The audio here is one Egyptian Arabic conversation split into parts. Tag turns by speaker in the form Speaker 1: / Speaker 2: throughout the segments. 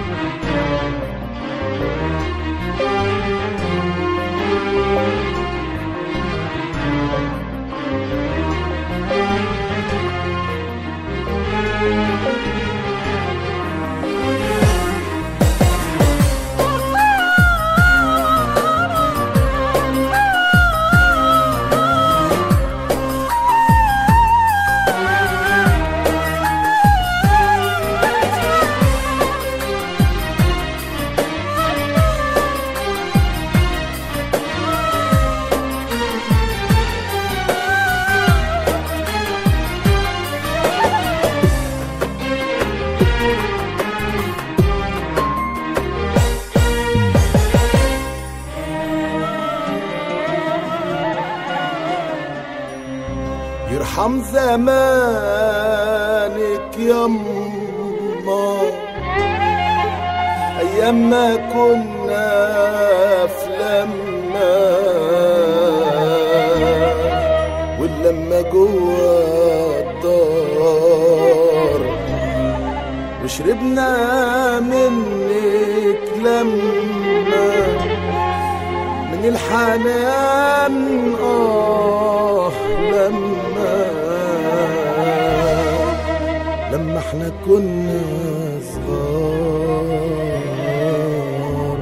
Speaker 1: يرحم زمانك يما ايام ما كنا في لما واللمة جوا الدار وشربنا منك لما من الحنان آه لما لما احنا كنا صغار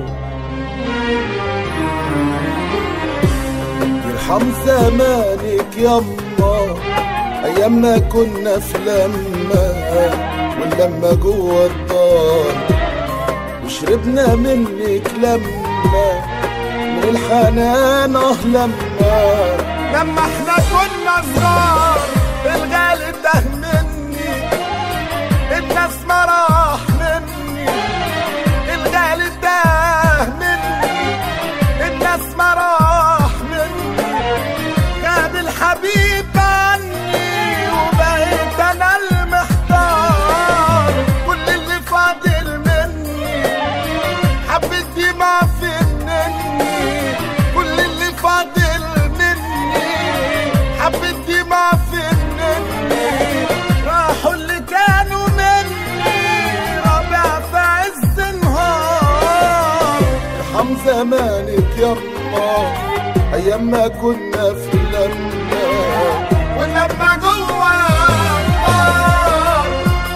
Speaker 1: يرحم زمانك يما ايام ما كنا في لما واللمة جوا الدار وشربنا منك لما من الحنان اه لما
Speaker 2: لما احنا كنا صغار الغالي ده مني الناس ما راح مني الغالي ده مني الناس ما راح مني غاب الحبيب عني وبقيت انا المحتار كل اللي فاضل مني حبيتي ما فنني كل اللي فاضل مني حبيتي ما فنني راحوا اللي كانوا مني رابع في عز النهار
Speaker 1: ارحم زمانك يما ايام ما كنا في لما
Speaker 2: ولما جوا النار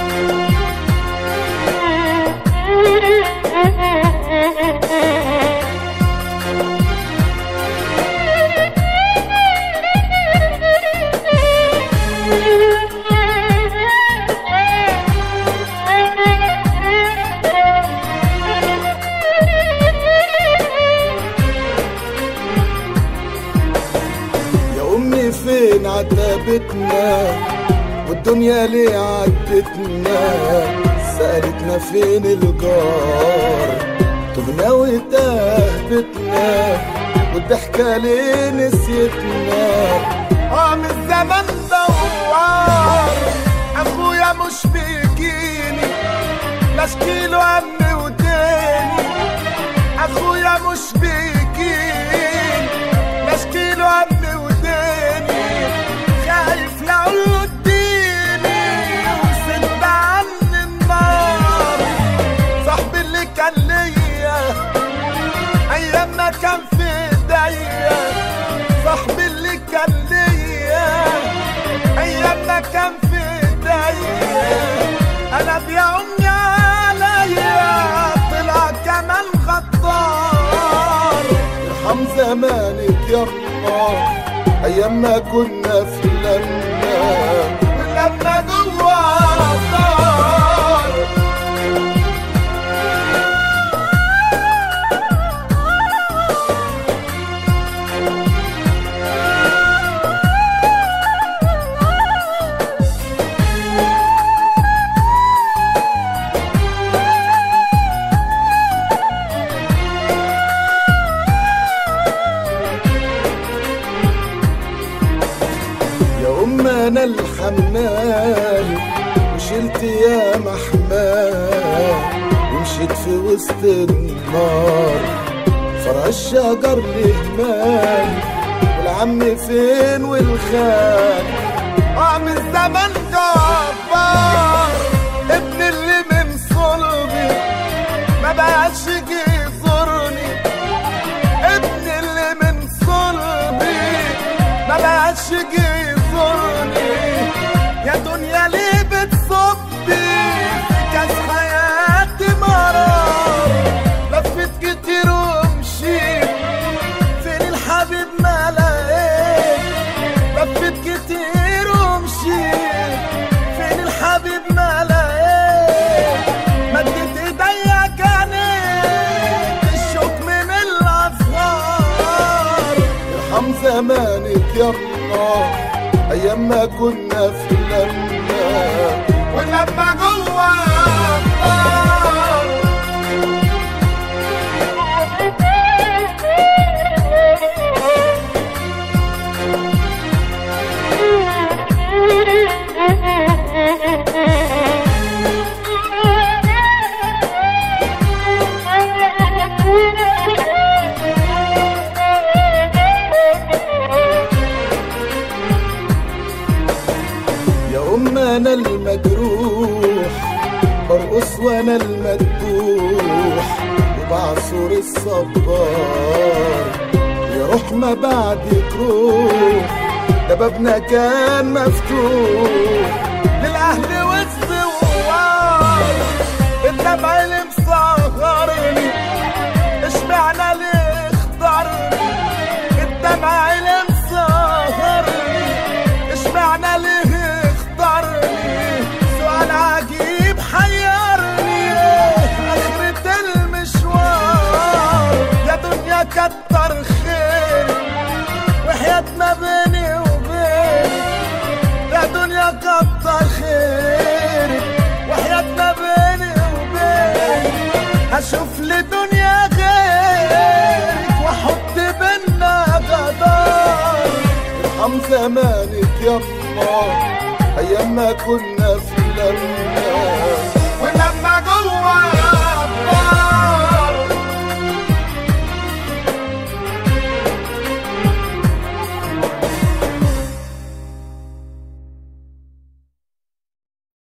Speaker 1: يا امي فين عتبتنا والدنيا ليه عدتنا سألتنا فين الجار تهنا وتهبتنا والضحكة ليه نسيتنا
Speaker 2: اه من زمان دوار اخويا مش بيجيني لا اشكيله امي وديني اخويا مش بيجيني لا اشكيله امي وديني خايف لا اديني وسد عني النار صاحبي اللي كان ليا ايام ما كان في ايديا صاحبي اللي كان ليا ايام ما كان في ايديا انا بيعمي عليا طلع كمان غدار
Speaker 1: ارحم زمانك يما ايام ما كنا في لما
Speaker 2: لما جوا الدار
Speaker 1: يا ام انا الحمال وشلت يا محمال ومشيت في وسط النار فرع الشجر لهمال والعم فين والخال
Speaker 2: اه من زمان جبار ابن اللي من صلبي
Speaker 1: يما ايام ما كنا في لما
Speaker 2: ولما جوا الدار
Speaker 1: يا ام انا المجروح برقص وانا المذبوح وبعصر الصبار يا روح ما بعدك روح ده بابنا كان مفتوح
Speaker 2: للاهل والزوار الدمع اللي مسهرني اشمعنى ليه اختارني الدمع اللي مسهرني اشمعنى ليه اختارني سؤال عجيب حيرني اخرة المشوار يا دنيا كتر خير وحياة ما بيني وبينك يا دنيا كتر خيرك وحياتنا بيني وبينك هشوف لي دنيا غيرك واحط بينا جدار
Speaker 1: ارحم زمانك يما ايام ما كنا في لما